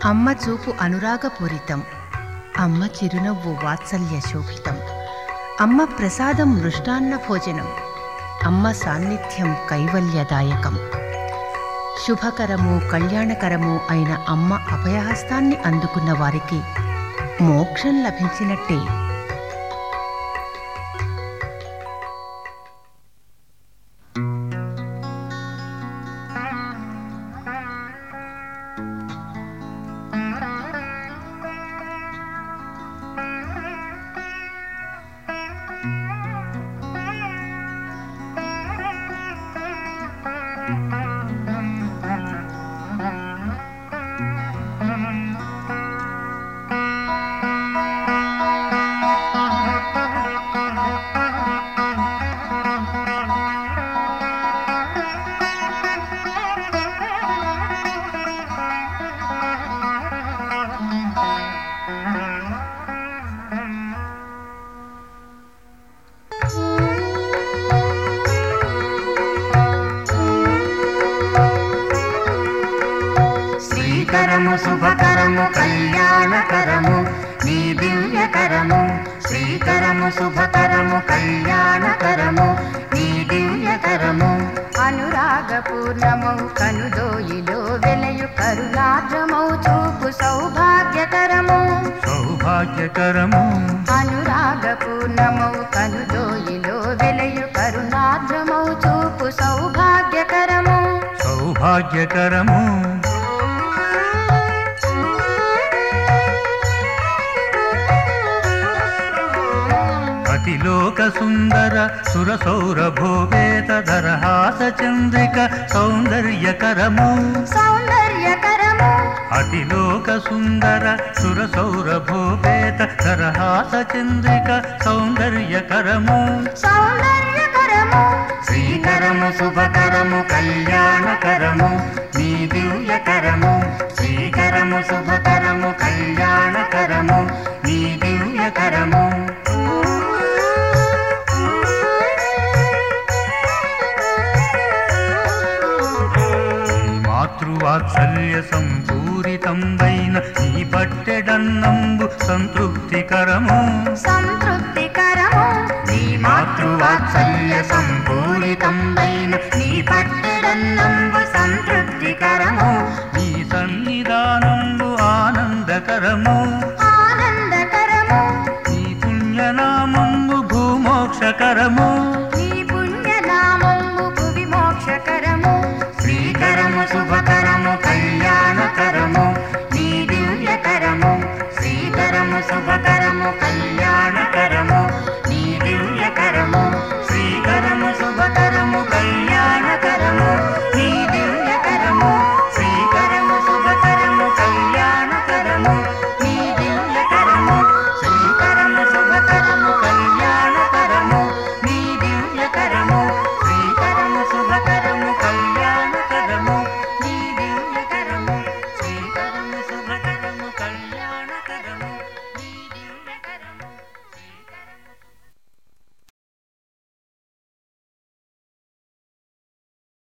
అమ్మ చూపు అనురాగపూరితం అమ్మ చిరునవ్వు వాత్సల్య శోభితం అమ్మ ప్రసాదం మృష్టాన్న భోజనం అమ్మ సాన్నిధ్యం కైవల్యదాయకం శుభకరము కళ్యాణకరము అయిన అమ్మ అభయహస్తాన్ని అందుకున్న వారికి మోక్షం లభించినట్టే శ్రీకరము శుభకరము కళ్యాణకరము నీ దివ్యకరము శ్రీకరము శుభకరము కళ్యాణకరము నీ దివ్యకరము అనురాగపూర్ణమౌ కనుదోయిలో వెలయు కరుణాద్రమౌ చూపు సౌభాగ్యకరము సౌభాగ్యకరము అనురాగపూర్ణమౌ కనుదోయిలో వెలయు కరుణాద్రమౌ చూపు సౌభాగ్యకరము సౌభాగ్యకరము అతిలోక సుందర సుర సౌరభోపేత ధరహాస చంద్రిక సౌందర్యకరము సౌందర్యకరము అతిలోక సుందర సుర సౌరభోపేత ధరహాస చంద్రిక సౌందర్యకరము సౌందర్యకరము శ్రీకరము శుభకరము కళ్యాణకరము నీ దివ్యకరము శ్రీకరము శుభకరము కళ్యాణకరము నీ దివ్యకరము మాతృవాత్సల్య సంపూరితం వైన ఈ పట్టెడన్నంబు సంతృప్తికరము సంతృప్తికరము నీ మాతృవాత్సల్య సంపూరితం వైన నీ పట్టెడన్నంబు సంతృప్తికరము ఈ సన్నిధానంబు ఆనందకరము